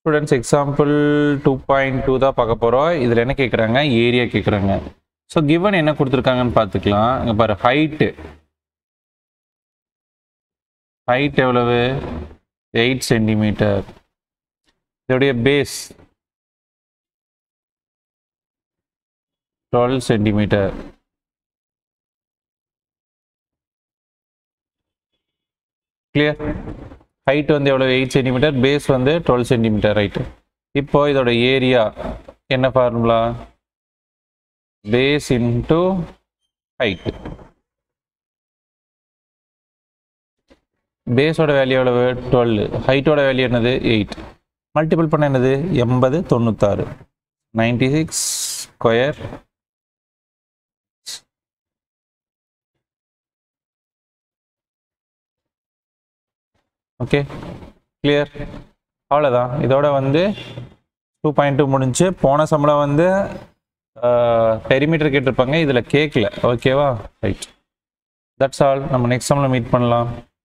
students example two point two தான் பார்க்க போகிறோம் இதில் என்ன கேட்குறாங்க ஏரியா கேட்குறாங்க ஸோ கிவன் என்ன கொடுத்துருக்காங்கன்னு பார்த்துக்கலாம் இங்கே பாரு ஹைட்டு ஹைட் எவ்வளவு எயிட் சென்டிமீட்டர் இதோடைய base twelve centimetre clear height வந்து எவ்வளோ எயிட் சென்டிமீட்டர் பேஸ் வந்து டுவெல் சென்டிமீட்டர் ரைட்டு இப்போ இதோட ஏரியா என்ன ஃபார்முலா பேஸ் இன்டு ஹைட் பேஸோட வேல்யூ எவ்வளவு டுவெல் ஹைட்டோட வேல்யூ என்னது எயிட் மல்டிபிள் பண்ண என்னது எண்பது தொண்ணூத்தாறு ninety six square okay clear அவ்வளோதான் இதோட வந்து டூ பாயிண்ட் டூ முடிஞ்சு போன சம்பளம் வந்து பெரிமீட்டர் கேட்டிருப்பாங்க இதில் கேட்கல ஓகேவா ரைட் தட்ஸ் ஆல் நம்ம நெக்ஸ்ட் சம்பளம் மீட் பண்ணலாம்